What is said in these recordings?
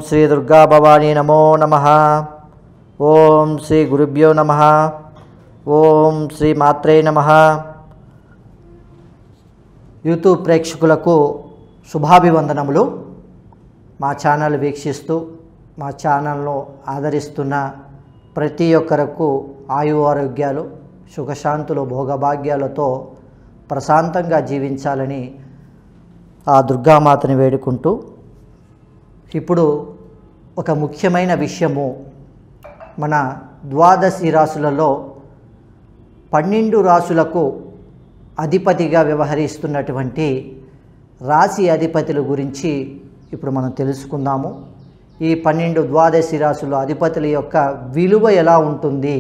శ్రీ దుర్గా భవానీ నమో నమ ఓం శ్రీ గురుభ్యో నమ ఓం శ్రీ మాత్రే నమ యూట్యూబ్ ప్రేక్షకులకు శుభాభివందనములు మా ఛానల్ వీక్షిస్తూ మా ఛానల్ను ఆదరిస్తున్న ప్రతి ఒక్కరకు ఆయు ఆరోగ్యాలు సుఖశాంతులు భోగభాగ్యాలతో ప్రశాంతంగా జీవించాలని ఆ దుర్గామాతని వేడుకుంటూ ఇప్పుడు ఒక ముఖ్యమైన విషయము మన ద్వాదశి రాసులలో పన్నెండు రాసులకు అధిపతిగా వ్యవహరిస్తున్నటువంటి రాశి అధిపతుల గురించి ఇప్పుడు మనం తెలుసుకుందాము ఈ పన్నెండు ద్వాదశి రాసుల అధిపతుల యొక్క విలువ ఎలా ఉంటుంది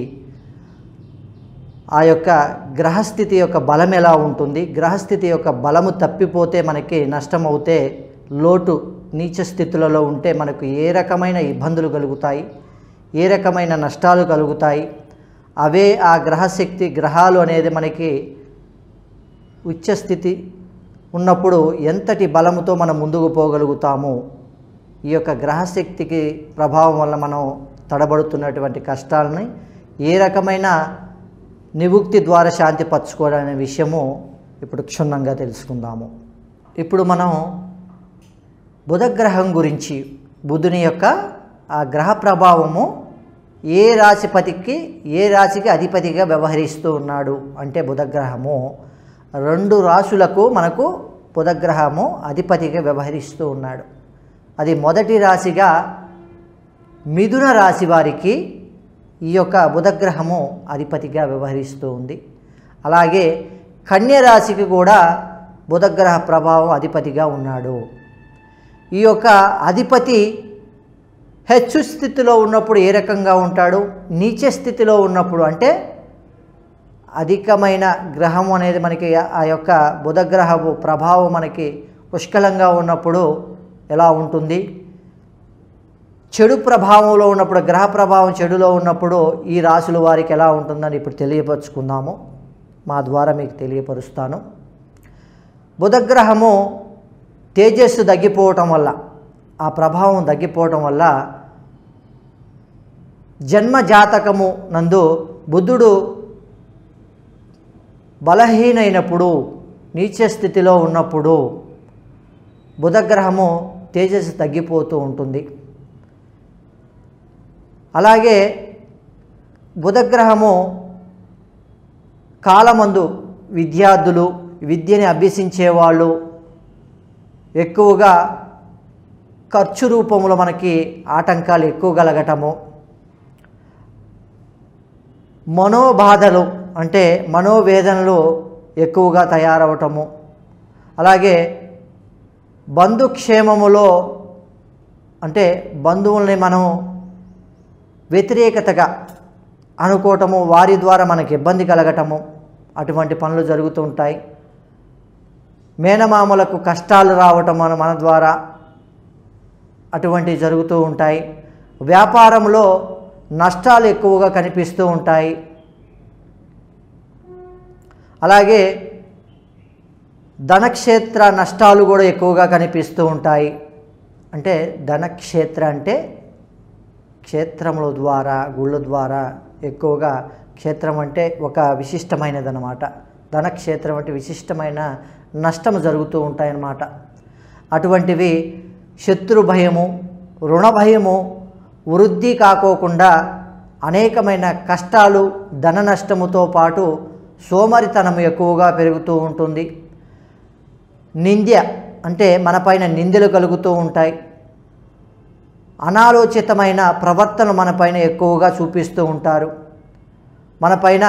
ఆ యొక్క గ్రహస్థితి యొక్క బలం ఎలా ఉంటుంది గ్రహస్థితి యొక్క బలము తప్పిపోతే మనకి నష్టం అవుతే లోటు నీచ స్థితులలో ఉంటే మనకు ఏ రకమైన ఇబ్బందులు కలుగుతాయి ఏ రకమైన నష్టాలు కలుగుతాయి అవే ఆ గ్రహశక్తి గ్రహాలు అనేది మనకి ఉచ్చస్థితి ఉన్నప్పుడు ఎంతటి బలముతో మనం ముందుకు పోగలుగుతాము ఈ యొక్క గ్రహశక్తికి ప్రభావం వల్ల మనం తడబడుతున్నటువంటి కష్టాలని ఏ రకమైన నివుక్తి ద్వారా శాంతి పరచుకోవడం అనే విషయము ఇప్పుడు క్షుణ్ణంగా తెలుసుకుందాము ఇప్పుడు మనం బుధగ్రహం గురించి బుధుని యొక్క ఆ గ్రహ ప్రభావము ఏ రాశిపతికి ఏ రాశికి అధిపతిగా వ్యవహరిస్తూ ఉన్నాడు అంటే బుధగ్రహము రెండు రాశులకు మనకు బుధగ్రహము అధిపతిగా వ్యవహరిస్తూ ఉన్నాడు అది మొదటి రాశిగా మిథున రాశి వారికి ఈ యొక్క బుధగ్రహము అధిపతిగా వ్యవహరిస్తూ ఉంది అలాగే కన్య రాశికి కూడా బుధగ్రహ ప్రభావం అధిపతిగా ఉన్నాడు ఈ యొక్క అధిపతి హెచ్చు స్థితిలో ఉన్నప్పుడు ఏ రకంగా ఉంటాడు నీచ స్థితిలో ఉన్నప్పుడు అంటే అధికమైన గ్రహం అనేది మనకి ఆ యొక్క బుధగ్రహపు ప్రభావం మనకి పుష్కలంగా ఉన్నప్పుడు ఎలా ఉంటుంది చెడు ప్రభావంలో ఉన్నప్పుడు గ్రహ ప్రభావం చెడులో ఉన్నప్పుడు ఈ రాశుల వారికి ఎలా ఉంటుందని ఇప్పుడు తెలియపరుచుకుందాము మా ద్వారా మీకు తెలియపరుస్తాను బుధగ్రహము తేజస్సు తగ్గిపోవటం వల్ల ఆ ప్రభావం తగ్గిపోవటం వల్ల జన్మ జాతకము నందు బుద్ధుడు బలహీనైనప్పుడు నీచ స్థితిలో ఉన్నప్పుడు బుధగ్రహము తేజస్సు తగ్గిపోతూ ఉంటుంది అలాగే బుధగ్రహము కాలమందు విద్యార్థులు విద్యని అభ్యసించే వాళ్ళు ఎక్కువగా ఖర్చు రూపంలో మనకి ఆటంకాలు ఎక్కువ కలగటము మనోబాధలు అంటే మనోవేదనలు ఎక్కువగా తయారవటము అలాగే బంధుక్షేమములో అంటే బంధువుల్ని మనం వ్యతిరేకతగా అనుకోవటము వారి ద్వారా మనకి ఇబ్బంది కలగటము అటువంటి పనులు జరుగుతూ ఉంటాయి మేనమామలకు కష్టాలు రావటం మన మన ద్వారా అటువంటివి జరుగుతూ ఉంటాయి వ్యాపారంలో నష్టాలు ఎక్కువగా కనిపిస్తూ ఉంటాయి అలాగే ధనక్షేత్ర నష్టాలు కూడా ఎక్కువగా కనిపిస్తూ ఉంటాయి అంటే ధనక్షేత్ర అంటే క్షేత్రముల ద్వారా గుళ్ళ ద్వారా ఎక్కువగా క్షేత్రం అంటే ఒక విశిష్టమైనదన్నమాట ధనక్షేత్రం అంటే విశిష్టమైన నష్టం జరుగుతూ ఉంటాయన్నమాట అటువంటివి శత్రు భయము రుణ భయము వృద్ధి కాకోకుండా అనేకమైన కష్టాలు ధన నష్టముతో పాటు సోమరితనం ఎక్కువగా పెరుగుతూ ఉంటుంది నింద్య అంటే మనపైన నిందలు కలుగుతూ ఉంటాయి అనాలోచితమైన ప్రవర్తన మనపైన ఎక్కువగా చూపిస్తూ ఉంటారు మనపైన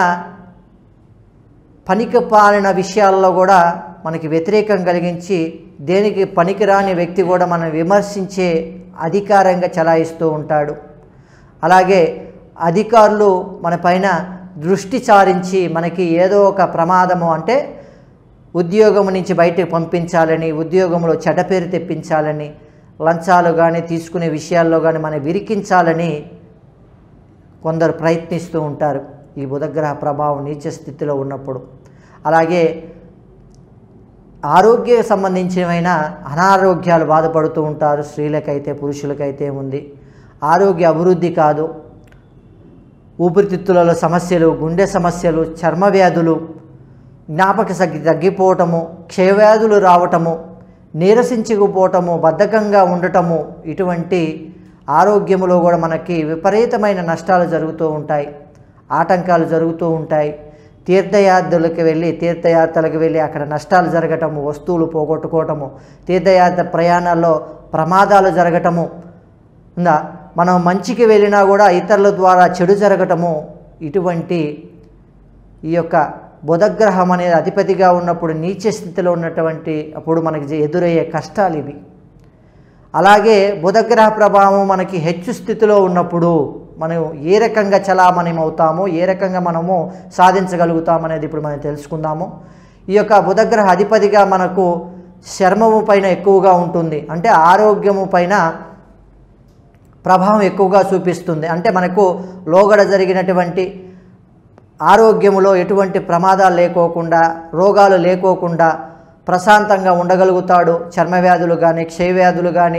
పనికి పాలిన విషయాల్లో కూడా మనకి వ్యతిరేకం కలిగించి దేనికి పనికిరాని వ్యక్తి కూడా మనం విమర్శించే అధికారంగా చలాయిస్తూ ఉంటాడు అలాగే అధికారులు మనపైన దృష్టి చారించి మనకి ఏదో ఒక ప్రమాదము అంటే ఉద్యోగం నుంచి బయటకు పంపించాలని ఉద్యోగంలో చెడ్డ పేరు తెప్పించాలని లంచాలు కానీ తీసుకునే విషయాల్లో కానీ మనం విరికించాలని కొందరు ప్రయత్నిస్తూ ఉంటారు ఈ బుధగ్రహ ప్రభావం నీచ స్థితిలో ఉన్నప్పుడు అలాగే ఆరోగ్య సంబంధించిన అనారోగ్యాలు బాధపడుతూ ఉంటారు స్త్రీలకైతే పురుషులకైతే ఉంది ఆరోగ్య అభివృద్ధి కాదు ఊపిరితిత్తులలో సమస్యలు గుండె సమస్యలు చర్మ వ్యాధులు జ్ఞాపక శక్తి తగ్గిపోవటము క్షయవ్యాధులు రావటము నీరసించుకుపోవటము బద్ధకంగా ఉండటము ఇటువంటి ఆరోగ్యములో కూడా మనకి విపరీతమైన నష్టాలు జరుగుతూ ఉంటాయి ఆటంకాలు జరుగుతూ ఉంటాయి తీర్థయాత్రలకు వెళ్ళి తీర్థయాత్రలకు వెళ్ళి అక్కడ నష్టాలు జరగటము వస్తువులు పోగొట్టుకోవటము తీర్థయాత్ర ప్రయాణాల్లో ప్రమాదాలు జరగటము ఉందా మనం మంచికి వెళ్ళినా కూడా ఇతరుల ద్వారా చెడు జరగటము ఇటువంటి ఈ యొక్క బుధగ్రహం అనేది అధిపతిగా ఉన్నప్పుడు నీచ స్థితిలో ఉన్నటువంటి అప్పుడు మనకి ఎదురయ్యే కష్టాలు ఇవి అలాగే బుధగ్రహ ప్రభావం మనకి హెచ్చు స్థితిలో ఉన్నప్పుడు మనం ఏ రకంగా చలామణం అవుతామో ఏ రకంగా మనము సాధించగలుగుతాం అనేది ఇప్పుడు మనం తెలుసుకుందాము ఈ యొక్క బుధగ్రహ అధిపతిగా మనకు చర్మము పైన ఎక్కువగా ఉంటుంది అంటే ఆరోగ్యము పైన ప్రభావం ఎక్కువగా చూపిస్తుంది అంటే మనకు లోగడ జరిగినటువంటి ఆరోగ్యములో ఎటువంటి ప్రమాదాలు లేకోకుండా రోగాలు లేకోకుండా ప్రశాంతంగా ఉండగలుగుతాడు చర్మ వ్యాధులు కానీ క్షయవ్యాధులు కానీ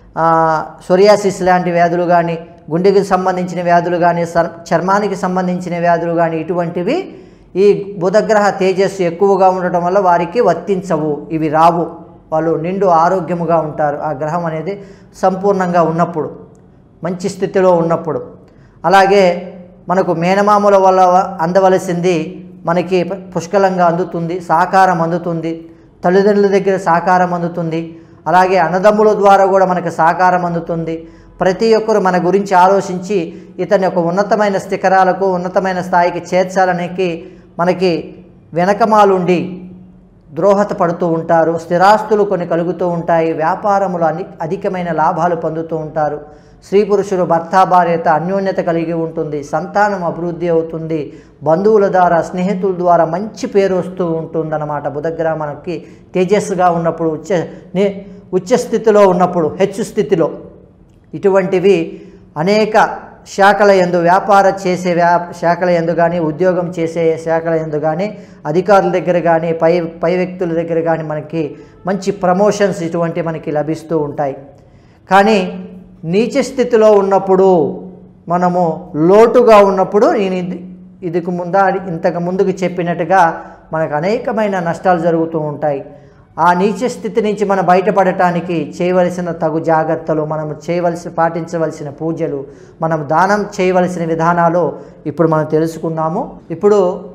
సొరియాసిస్ లాంటి వ్యాధులు కానీ గుండెకి సంబంధించిన వ్యాధులు కానీ సర్- చర్మానికి సంబంధించిన వ్యాధులు కానీ ఇటువంటివి ఈ బుధగ్రహ తేజస్సు ఎక్కువగా ఉండటం వల్ల వారికి వర్తించవు ఇవి రావు వాళ్ళు నిండు ఆరోగ్యముగా ఉంటారు ఆ గ్రహం అనేది సంపూర్ణంగా ఉన్నప్పుడు మంచి స్థితిలో ఉన్నప్పుడు అలాగే మనకు మేనమామల వల్ల అందవలసింది మనకి పుష్కలంగా అందుతుంది సహకారం అందుతుంది తల్లిదండ్రుల దగ్గర సహకారం అందుతుంది అలాగే అన్నదమ్ముల ద్వారా కూడా మనకు సహకారం అందుతుంది ప్రతి ఒక్కరు మన గురించి ఆలోచించి ఇతని యొక్క ఉన్నతమైన శిఖరాలకు ఉన్నతమైన స్థాయికి చేర్చాలనికి మనకి వెనకమాలుండి ద్రోహత పడుతూ ఉంటారు స్థిరాస్తులు కొన్ని కలుగుతూ ఉంటాయి వ్యాపారములు అని అధికమైన లాభాలు పొందుతూ ఉంటారు స్త్రీ పురుషులు భర్త భార్యత అన్యోన్యత కలిగి ఉంటుంది సంతానం అభివృద్ధి అవుతుంది బంధువుల ద్వారా స్నేహితుల ద్వారా మంచి పేరు వస్తూ ఉంటుందన్నమాట బుధగ్రహం మనకి తేజస్సుగా ఉన్నప్పుడు ఉచ్చ ని ఉచ్చ స్థితిలో ఉన్నప్పుడు హెచ్చు స్థితిలో ఇటువంటివి అనేక శాఖల ఎందు వ్యాపార చేసే వ్యా శాఖల ఎందు కానీ ఉద్యోగం చేసే శాఖల ఎందు కానీ అధికారుల దగ్గర కానీ పై పై వ్యక్తుల దగ్గర కానీ మనకి మంచి ప్రమోషన్స్ ఇటువంటి మనకి లభిస్తూ ఉంటాయి కానీ నీచ స్థితిలో ఉన్నప్పుడు మనము లోటుగా ఉన్నప్పుడు నేను ఇది ఇదికి ముందా ఇంతకు ముందుకు చెప్పినట్టుగా మనకు అనేకమైన నష్టాలు జరుగుతూ ఉంటాయి ఆ నీచ స్థితి నుంచి మనం బయటపడటానికి చేయవలసిన తగు జాగ్రత్తలు మనం చేయవలసి పాటించవలసిన పూజలు మనం దానం చేయవలసిన విధానాలు ఇప్పుడు మనం తెలుసుకుందాము ఇప్పుడు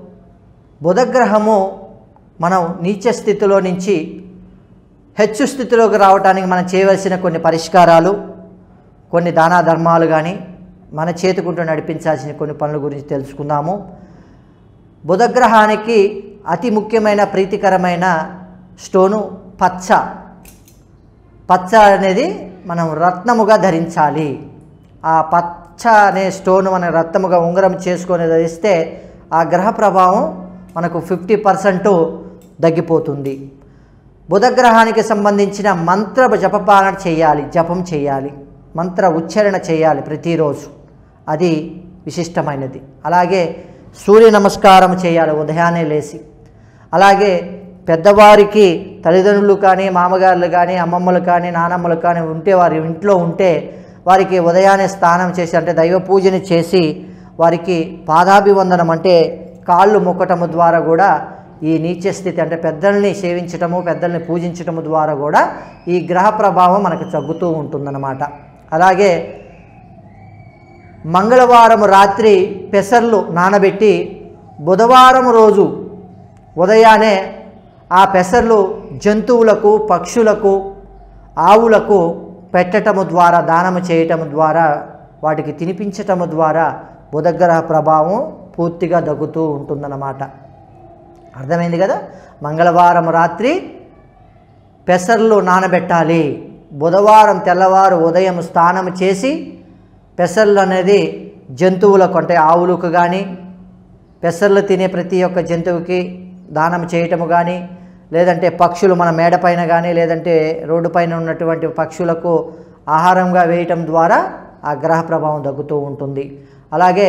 బుధగ్రహము మనం నీచ స్థితిలో నుంచి హెచ్చు స్థితిలోకి రావడానికి మనం చేయవలసిన కొన్ని పరిష్కారాలు కొన్ని దానా ధర్మాలు కానీ మన చేతుకుంటూ నడిపించాల్సిన కొన్ని పనుల గురించి తెలుసుకుందాము బుధగ్రహానికి అతి ముఖ్యమైన ప్రీతికరమైన స్టోను పచ్చ పచ్చ అనేది మనం రత్నముగా ధరించాలి ఆ పచ్చ అనే స్టోన్ మన రత్నముగా ఉంగరం చేసుకొని ధరిస్తే ఆ గ్రహ ప్రభావం మనకు ఫిఫ్టీ పర్సెంట్ తగ్గిపోతుంది బుధగ్రహానికి సంబంధించిన మంత్ర జపపాలన చేయాలి జపం చేయాలి మంత్ర ఉచ్చారణ చేయాలి ప్రతిరోజు అది విశిష్టమైనది అలాగే సూర్య నమస్కారం చేయాలి ఉదయాన్నే లేచి అలాగే పెద్దవారికి తల్లిదండ్రులు కానీ మామగారులు కానీ అమ్మమ్మలు కానీ నానమ్మలు కానీ ఉంటే వారి ఇంట్లో ఉంటే వారికి ఉదయాన్నే స్నానం చేసి అంటే దైవ పూజని చేసి వారికి పాదాభివందనం అంటే కాళ్ళు మొక్కటము ద్వారా కూడా ఈ నీచ స్థితి అంటే పెద్దల్ని సేవించటము పెద్దల్ని పూజించటము ద్వారా కూడా ఈ గ్రహ ప్రభావం మనకు తగ్గుతూ ఉంటుందన్నమాట అలాగే మంగళవారం రాత్రి పెసర్లు నానబెట్టి బుధవారం రోజు ఉదయాన్నే ఆ పెసర్లు జంతువులకు పక్షులకు ఆవులకు పెట్టటము ద్వారా దానము చేయటము ద్వారా వాటికి తినిపించటము ద్వారా బుధగ్రహ ప్రభావం పూర్తిగా దగ్గుతూ ఉంటుందన్నమాట అర్థమైంది కదా మంగళవారం రాత్రి పెసర్లు నానబెట్టాలి బుధవారం తెల్లవారు ఉదయం స్నానం చేసి పెసర్లు అనేది జంతువులకు అంటే ఆవులకు కానీ పెసర్లు తినే ప్రతి ఒక్క జంతువుకి దానం చేయటము కానీ లేదంటే పక్షులు మన మేడపైన కానీ లేదంటే రోడ్డు పైన ఉన్నటువంటి పక్షులకు ఆహారంగా వేయటం ద్వారా ఆ గ్రహ ప్రభావం తగ్గుతూ ఉంటుంది అలాగే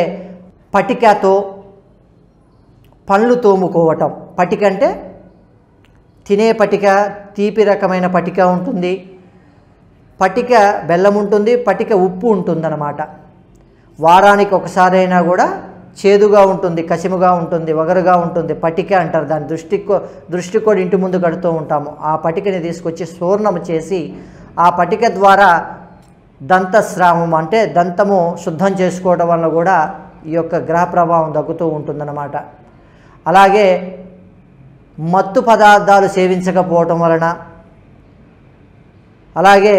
పటికతో పళ్ళు తోముకోవటం పటిక అంటే తినే పటిక తీపి రకమైన పటిక ఉంటుంది పటిక బెల్లం ఉంటుంది పటిక ఉప్పు ఉంటుందన్నమాట వారానికి ఒకసారైనా కూడా చేదుగా ఉంటుంది కసిముగా ఉంటుంది వగరుగా ఉంటుంది పటిక అంటారు దాని దృష్టి కో- దృష్టి కూడా ఇంటి ముందు కడుతూ ఉంటాము ఆ పటికని తీసుకొచ్చి సూర్ణము చేసి ఆ పటిక ద్వారా దంతస్రావం అంటే దంతము శుద్ధం చేసుకోవడం వల్ల కూడా ఈ యొక్క గ్రహ ప్రభావం తగ్గుతూ ఉంటుందన్నమాట అలాగే మత్తు పదార్థాలు సేవించకపోవటం వలన అలాగే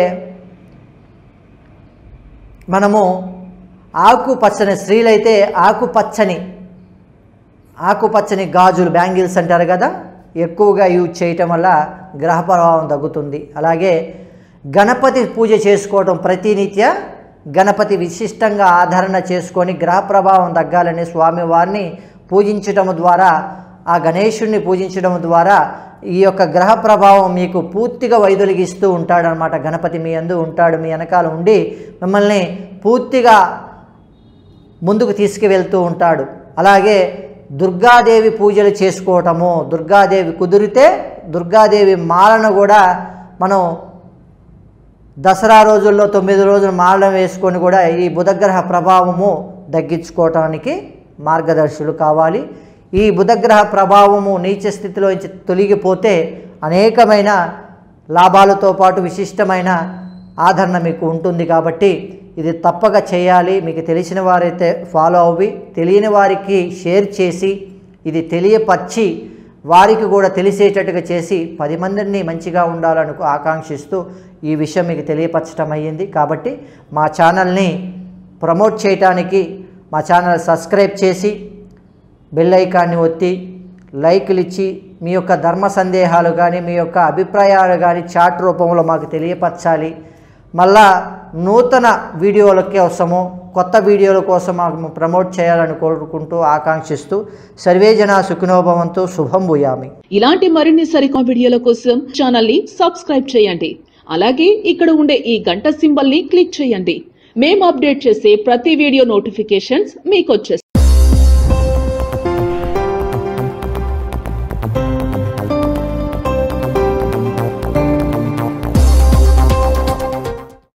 మనము ఆకుపచ్చని స్త్రీలైతే ఆకుపచ్చని ఆకుపచ్చని గాజులు బ్యాంగిల్స్ అంటారు కదా ఎక్కువగా యూజ్ చేయటం వల్ల గ్రహ ప్రభావం తగ్గుతుంది అలాగే గణపతి పూజ చేసుకోవటం ప్రతినిత్య గణపతి విశిష్టంగా ఆదరణ చేసుకొని గ్రహ ప్రభావం తగ్గాలని స్వామివారిని పూజించటం ద్వారా ఆ గణేశుణ్ణి పూజించడం ద్వారా ఈ యొక్క గ్రహ ప్రభావం మీకు పూర్తిగా వైదొలిగిస్తూ ఉంటాడనమాట గణపతి మీ అందు ఉంటాడు మీ వెనకాల ఉండి మిమ్మల్ని పూర్తిగా ముందుకు తీసుకువెళ్తూ ఉంటాడు అలాగే దుర్గాదేవి పూజలు చేసుకోవటము దుర్గాదేవి కుదిరితే దుర్గాదేవి మాలను కూడా మనం దసరా రోజుల్లో తొమ్మిది రోజులు మాలన వేసుకొని కూడా ఈ బుధగ్రహ ప్రభావము తగ్గించుకోవటానికి మార్గదర్శులు కావాలి ఈ బుధగ్రహ ప్రభావము నీచ స్థితిలోంచి తొలగిపోతే అనేకమైన లాభాలతో పాటు విశిష్టమైన ఆదరణ మీకు ఉంటుంది కాబట్టి ఇది తప్పక చేయాలి మీకు తెలిసిన వారైతే ఫాలో అవ్వి తెలియని వారికి షేర్ చేసి ఇది తెలియపరిచి వారికి కూడా తెలిసేటట్టుగా చేసి పది మందిని మంచిగా ఉండాలని ఆకాంక్షిస్తూ ఈ విషయం మీకు తెలియపరచడం అయ్యింది కాబట్టి మా ఛానల్ని ప్రమోట్ చేయటానికి మా ఛానల్ సబ్స్క్రైబ్ చేసి బెల్ ఐకాన్ని ఒత్తి లైకులు ఇచ్చి మీ యొక్క ధర్మ సందేహాలు కానీ మీ యొక్క అభిప్రాయాలు కానీ చాట్ రూపంలో మాకు తెలియపరచాలి మళ్ళా నూతన వీడియోలకి వస్తాము కొత్త వీడియోల కోసం మాకు ప్రమోట్ చేయాలని కోరుకుంటూ ఆకాంక్షిస్తూ సర్వే జన సుఖినోభవంతో శుభం భూయామి ఇలాంటి మరిన్ని సరికొత్త వీడియోల కోసం ఛానల్ ని సబ్స్క్రైబ్ చేయండి అలాగే ఇక్కడ ఉండే ఈ గంట సింబల్ ని క్లిక్ చేయండి మేము అప్డేట్ చేసే ప్రతి వీడియో నోటిఫికేషన్స్ మీకు వచ్చేస్తాయి